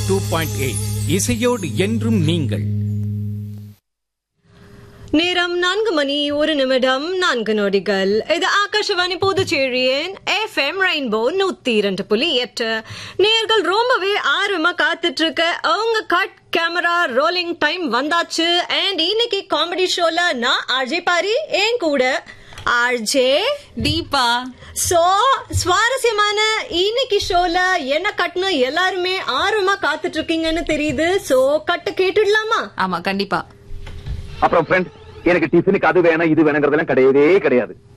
two point eight இசையோடு என்றும் நீங்கள் நேரம் நான்கு மணி ஒரு நிமிடம் நான்கு நொடிகள் இது ஆகாஷவாணி புதுச்சேரியின் எஃப் எம் ரெயின்போ நூத்தி இரண்டு புள்ளி எட்டு நேர்கள் ரொம்பவே ஆர்வமா காத்துட்டு இருக்க அவங்க கட் கேமரா ரோலிங் டைம் வந்தாச்சு அண்ட் இன்னைக்கு காமெடி ஷோல நான் ஆர்ஜே பாரி என் கூட ஆர்ஜே தீபா சோ சுவாரஸ்யமான இன்னைக்கு ஷோல என்ன கட்டுன்னு எல்லாருமே ஆர்வமா காத்துட்டு இருக்கீங்கன்னு தெரியுது சோ கட்டு கேட்டுடலாமா ஆமா கண்டிப்பா அப்புறம் ஃப்ரெண்ட் எனக்கு டிஃபனுக்கு அது வேணும் இது வேணுங்கிறதெல்லாம் கிடையவே கிடையாது